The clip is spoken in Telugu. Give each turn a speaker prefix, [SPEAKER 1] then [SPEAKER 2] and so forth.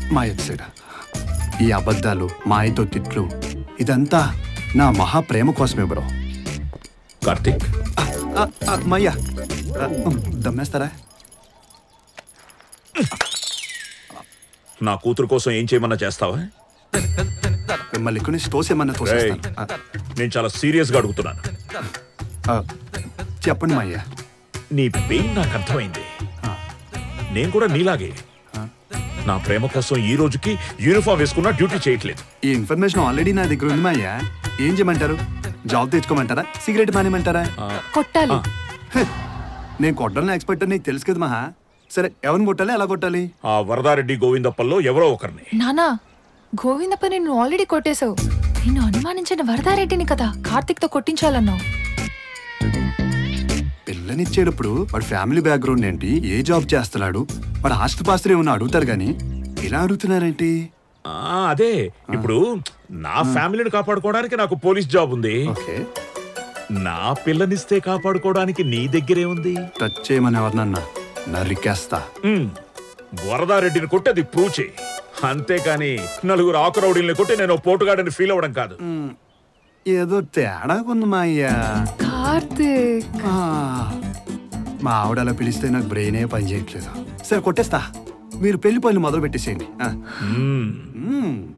[SPEAKER 1] మా ఎట్ సైడ్ ఈ అబద్ధాలు మాయతో తిట్లు ఇదంతా నా మహా ప్రేమ కోసమే బ్రో
[SPEAKER 2] కార్తిక్
[SPEAKER 1] ఆ, ఆ, ఆ, మయ్యా ఆ, దమ్మేస్తారా
[SPEAKER 2] నా కూతురు కోసం ఏం చేయమన్నా చేస్తావా
[SPEAKER 1] మిమ్మల్ని కొన్ని స్టోస్ ఏమన్నా
[SPEAKER 2] రేయ్,
[SPEAKER 1] తోసేస్తాను ఆ,
[SPEAKER 2] నేను చాలా సీరియస్ గా అడుగుతున్నాను
[SPEAKER 1] ఆ, చెప్పండి మయ్యా
[SPEAKER 2] నీ పెయిన్ నాకు అర్థమైంది నేను కూడా నీలాగే నా ప్రేమ కోసం ఈ రోజుకి యూనిఫామ్ వేసుకున్నా డ్యూటీ చేయట్లేదు
[SPEAKER 1] ఈ ఇన్ఫర్మేషన్ ఆల్రెడీ నా దగ్గర ఉంది మాయ్యా ఏం చేయమంటారు జాబ్ తెచ్చుకోమంటారా సిగరెట్ మానేమంటారా
[SPEAKER 3] కొట్టాలి
[SPEAKER 1] హె, నేను కొట్టడం ఎక్స్పర్ట్ నీకు తెలుసు కదా మహా సరే ఎవరిని కొట్టాలి ఎలా కొట్టాలి
[SPEAKER 2] ఆ వరదారెడ్డి గోవిందప్పల్లో ఎవరో ఒకరిని
[SPEAKER 3] నానా గోవిందప్ప నిన్ను ఆల్రెడీ కొట్టేశావు నిన్ను అనుమానించిన వరదారెడ్డిని కదా కార్తిక్తో కొట్టించాలన్నావు
[SPEAKER 1] పిల్లనిచ్చేటప్పుడు వాడి ఫ్యామిలీ బ్యాక్గ్రౌండ్ ఏంటి ఏ జాబ్ చేస్తున్నాడు వాడు ఆస్తిపాస్తులు ఏమన్నా అడుగుతారు కానీ ఇలా అడుగుతున్నారేంటి
[SPEAKER 2] ఆ, అదే ఇప్పుడు నా ఫ్యామిలీని కాపాడుకోవడానికి నాకు పోలీస్ జాబ్ ఉంది
[SPEAKER 1] ఓకే
[SPEAKER 2] నా పిల్లనిస్తే కాపాడుకోవడానికి నీ దగ్గరే ఉంది
[SPEAKER 1] టచ్ చేయమని ఎవరినన్నా నరికేస్తా
[SPEAKER 2] ఉమ్, వరదారెడ్డిని కొట్టి అది ప్రూవ్ చేయి అంతేకాని నలుగురు ఆకురౌడీల్ని కొట్టి నేను పోటుగాడని ఫీల్ అవ్వడం కాదు
[SPEAKER 1] మ్, ఏదో తేడా ఉంది మా అయ్యా
[SPEAKER 3] కార్తిక్
[SPEAKER 1] ఆ, మా ఆవిడ అలా పిలిస్తే నాకు బ్రెయిన్ ఏ పని చేయట్లేదు సరే కొట్టేస్తా మీరు పెళ్లి పనులు మొదలు పెట్టేసేయండి ఆ.
[SPEAKER 2] ఉమ్.
[SPEAKER 1] మ్.